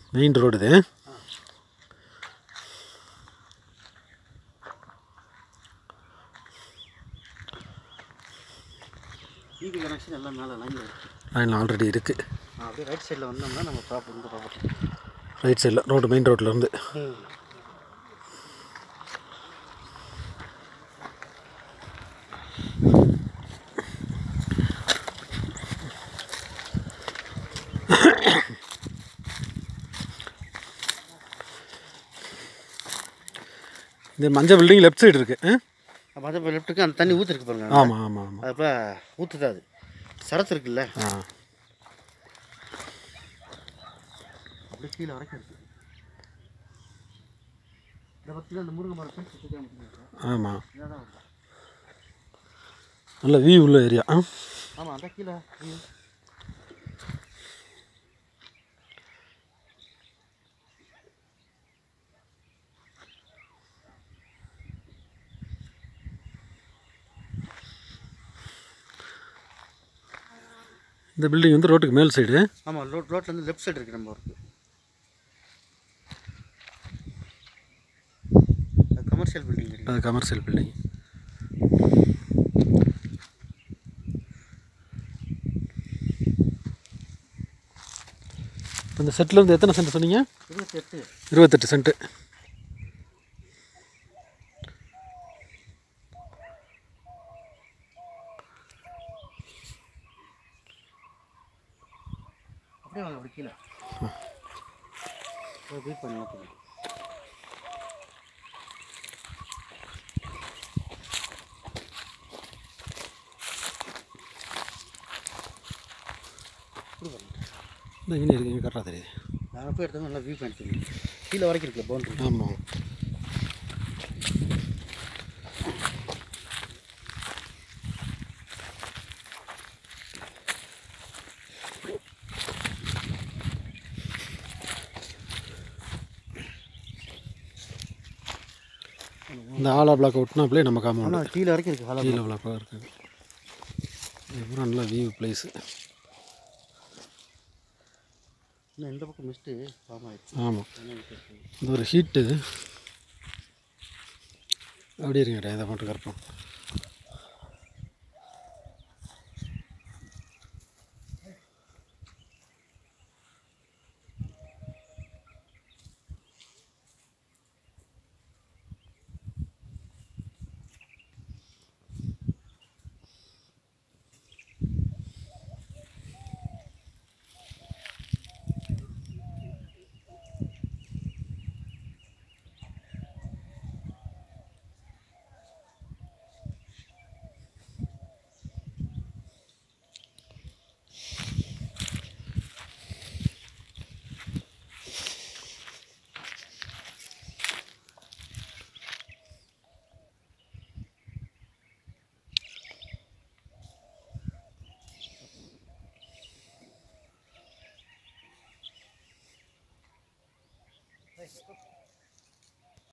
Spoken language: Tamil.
மெயின் ரோடு இது ஈபி கனெக்ஷன் எல்லாம் மேலே லைனில் இருக்குது லைன் ஆல்ரெடி இருக்குது அப்படியே ரைட் சைடில் வந்தோம்னா நம்ம ப்ராப்பர்ட்டி இந்த ப்ராப்பர்ட்டி ரைட் சைடில் ரோடு மெயின் ரோட்லேருந்து இந்த மஞ்சள் பில்டிங் லெஃப்ட் சைடு இருக்குது அப்போ அதை லெஃப்ட்டுக்கு அந்த தண்ணி ஊற்றுருக்கு பாருங்க ஆமாம் ஆமாம் ஆமாம் அது இப்போ ஊற்றுது அது சரத்து இருக்குல்ல ஆ அப்படியே கீழே வரைக்கும் இருக்குது இதை பற்றி அந்த முருங்கை மரம் ஃப்ரெண்ட்ஸ் சுற்றி ஆமாம் இதாக தான் வரும் நல்ல வியூ உள்ள ஏரியா ஆ ஆமாம் அந்த கீழே view. இந்த பில்டிங் வந்து ரோட்டுக்கு மேல் சைடு ஆமாம் ரோட் ரோட்லேருந்து லெஃப்ட் சைடு இருக்குது நம்ம ஒர்க்கு கமர்ஷியல் பில்டிங் இருக்குது அது கமர்ஷியல் பில்டிங் இப்போ இந்த செட்டில் இருந்து எத்தனை சென்ட் சொன்னீங்க இருபத்தி எட்டு இருபத்தெட்டு சென்ட்டு அப்படியே வாங்க அப்படி கீழே வெயிட் பண்ணி ஓகே இந்த இங்கே இருக்கு கரெக்டாக தெரியுது நாங்கள் போய் எடுத்தோம் நல்லா வியூ பாயிண்ட் தெரியும் கீழே வரைக்கும் இருக்குல்ல பவுண்டரி ஆமாம் இந்த ஆலா பிளாக் ஒட்டினாப்லே நம்ம காமௌண்ட் ஆனால் கீழே வரைக்கும் இருக்குது ஹாலோ கீழே பிளாக்காக இருக்குது இது பூரா நல்ல வியூ பிளேஸு இன்னும் இந்த பக்கம் மிஸ்ட்டு ஃபார்ம் ஆயிடுச்சு ஆமாம் என்ன இருக்கு? இந்த ஒரு ஹீட்டு அப்படியே இருங்கடா இதை மட்டும் கருப்போம்